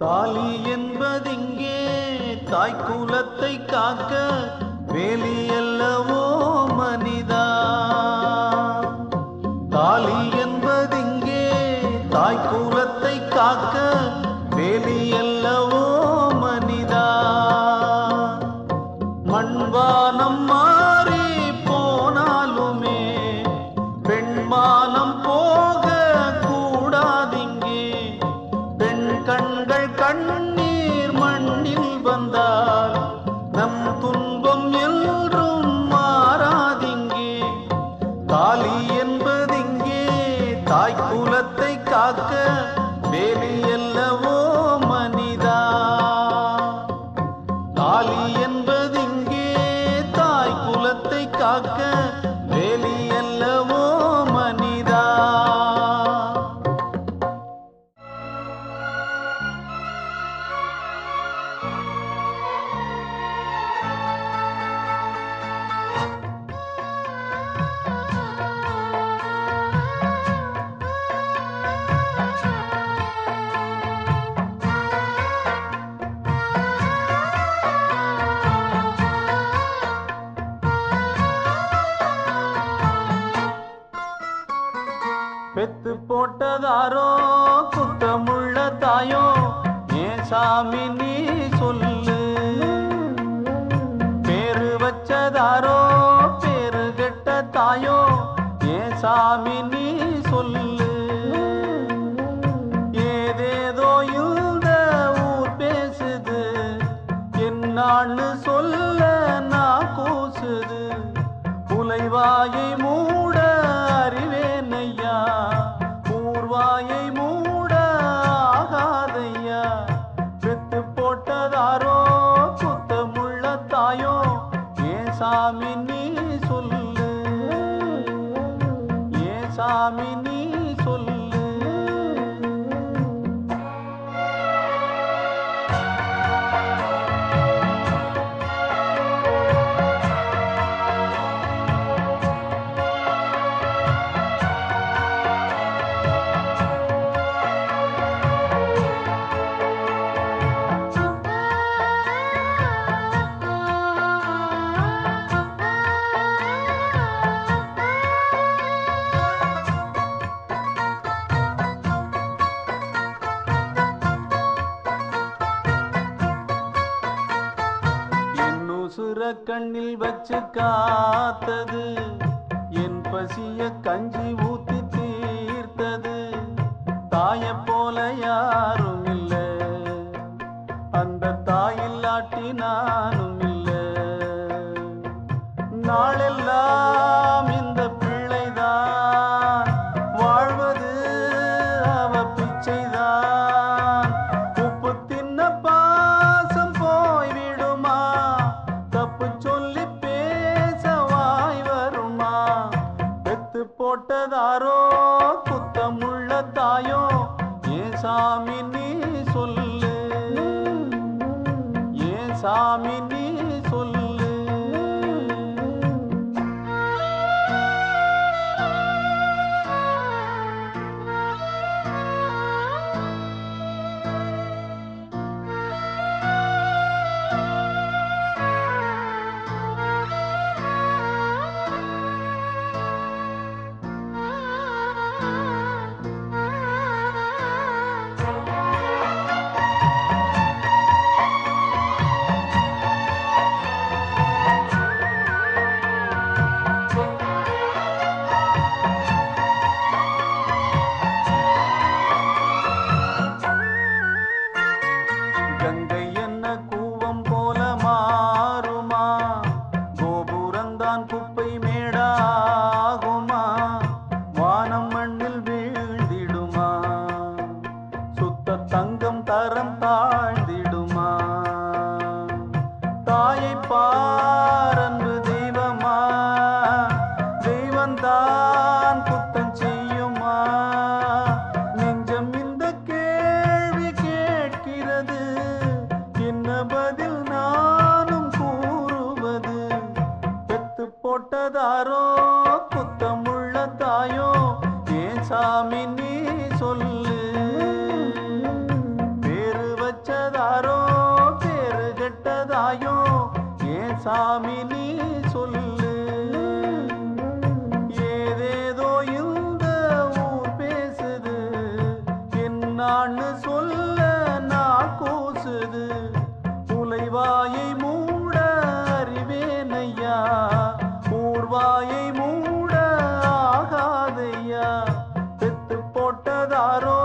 தாலி என்பதிங்கே தாய் குலத்தை காக்க வேலி அல்லவோ மனிதா தாலி என்பதிங்கே தாய் குலத்தை காக்க வேலி அல்லவோ மனிதா மண்வானம் மாறி போனாலுமே பெண்மானம் போக கூடாதிங்கே பெண் கண்கள் கண்ணீர் மண்ணில் வந்தால் நம் துன்பம் என்றும் மாறாதிங்கே தாலி என்பதிங்கே தாய் குலத்தை காக்க வேலி அல்லவோ மனிதா தாலி என்பதிங்கே தாய் குலத்தை காக்க வேலி அல்லவோ மனிதா பெத்து போட்டதாரோ குத்தமுள்ள தாயோ ஏன் சாமி நீ சொல்லு பேரு வச்சதாரோ பேரு கெட்ட தாயோ ஏன் சாமி நீ சொல்லு ஏதேதோ இந்த ஊர் பேசுது என்னான்னு சொல்ல நான் கூசுது புலைவாயை மூட அறிவேனையா ஊர்வாயை மூட ஆகாதையா பெத்து போட்டதாரோ சுத்தமுள்ள தாயோ ஏன் சாமி நீ சொல்லு ஏன் சாமி நீ சொல்லு என் உசுர கண்ணில் வச்சு காத்தது என் பசிய கஞ்சி ஊத்தி தீர்த்தது தாய போல யாரும் இல்ல அந்த தாயில்லாட்டி நானும் இல்ல நாளெல்லாம் இந்த பிள்ளைதான் வாழ்வது அவ பிச்சைதான் உப்பு தின்ன பாசம் போய்விடுமா தப்பு சொல்லி பேச வாய் வருமா பெத்து போட்டதாரோ குத்தமுள்ள தாயோ ஏன் சாமி நீ சொல்லு ஏன் சாமி நீ சொல்லு கங்கை என்ன கூவம் போல மாறுமா கோபுரந்தான் குப்பை மேடாகுமா வானம் மண்ணில் வீழ்ந்திடுமா சுத்த தங்கம் தரம் தாழ்ந்திடுமா தாயை பாரன்பு தெய்வமா தெய்வந்தான் குத்தம் செய்யுமா நெஞ்சம் இந்த கேள்வி கேட்கிறது என்ன பதில் நானும் கூறுவது பெத்து போட்டதாரோ குத்தமுள்ள தாயோ ஏன் சாமி நீ சொல்லு பேரு வச்ச யாரோ